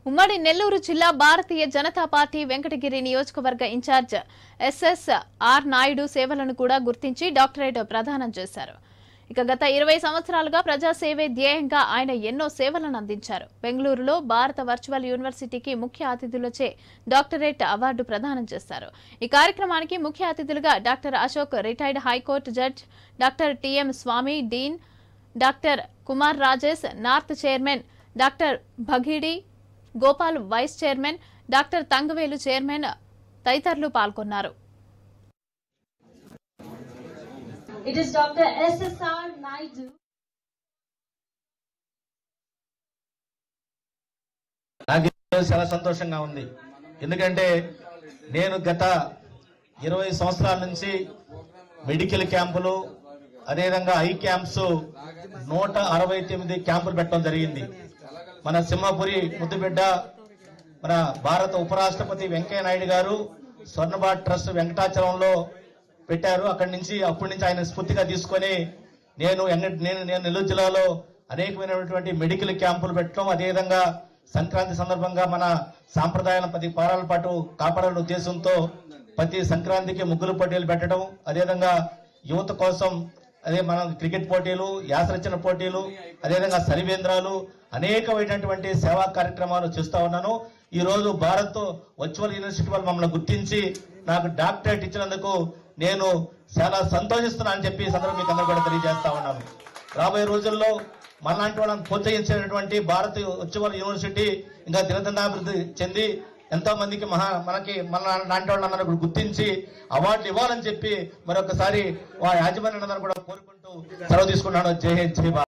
ఉమ్మడి నెల్లూరు జిల్లా భారతీయ జనతా పార్టీ వెంకటగిరి నియోజకవర్గ ఇన్ఛార్జ్ ఎస్ఎస్ ఆర్ నాయుడు సేవలను కూడా గుర్తించి డాక్టరేట్ ప్రదానం చేశారు ఇక గత ఇరవై సంవత్సరాలుగా ప్రజాసేవే ధ్యేయంగా ఆయన ఎన్నో సేవలను అందించారు బెంగళూరులో భారత వర్చువల్ యూనివర్సిటీకి ముఖ్య అతిథులచే డాక్టరేట్ అవార్డు ప్రదానం చేశారు ఈ కార్యక్రమానికి ముఖ్య అతిథులుగా doctor Ashok retired high court judge doctor TM Swamy dean doctor Kumar Rajesh north chairman doctor Bhagidi Gopal vice chairman doctor Thangavelu chairman తదితరులు పాల్గొన్నారు It is Dr. SSR Naidu. నాకు ఈరోజు చాలా సంతోషంగా ఉంది ఎందుకంటే నేను గత ఇరవై సంవత్సరాల నుంచి మెడికల్ క్యాంపులు అదేవిధంగా ఐ క్యాంప్స్ నూట అరవై తొమ్మిది క్యాంపులు పెట్టడం జరిగింది మన సింహపురి ముద్దుబిడ్డ మన భారత ఉపరాష్ట్రపతి వెంకయ్య నాయుడు గారు స్వర్ణభారత్ ట్రస్ట్ వెంకటాచలంలో పెట్టారు అక్కడి నుంచి అప్పటి నుంచి ఆయన స్ఫూర్తిగా తీసుకొని నేను ఎంగ- నేను నేను నెల్లూరు జిల్లాలో అనేకమైనటువంటి మెడికల్ క్యాంపులు పెట్టడం అదేవిధంగా సంక్రాంతి సందర్భంగా మన సాంప్రదాయాలను పది వారాల పాటు కాపాడాలనే ఉద్దేశంతో ప్రతి సంక్రాంతికి ముగ్గులు పోటీలు పెట్టడం అదేవిధంగా యువత కోసం అదే మనం క్రికెట్ పోటీలు యాసరచన పోటీలు అదేవిధంగా సరివేంద్రాలు అనేకమైనటువంటి సేవా కార్యక్రమాలు చేస్తా ఉన్నాను ఈ రోజు భారత్ వర్చువల్ యూనివర్సిటీ వాళ్ళు మమ్మల్ని గుర్తించి నాకు డాక్టరేట్ ఇచ్చినందుకు నేను చాలా సంతోషిస్తున్నా అని చెప్పి ఈ సందర్భం మీకు అందరూ కూడా తెలియజేస్తా ఉన్నాను రాబోయే రోజుల్లో మనలాంటి వాళ్ళని ప్రోత్సహించేటటువంటి భారత వర్చువల్ యూనివర్సిటీ ఇంకా దినదినాభివృద్ధి చెంది ఎంతో మందికి మహా మనకి మన లాంటి వాళ్ళందరూ కూడా గుర్తించి అవార్డులు ఇవ్వాలని చెప్పి మరొకసారి ఆ యాజమాన్యం కూడా కోరుకుంటూ సెలవు తీసుకున్నాను జై హింద్ జై భారత్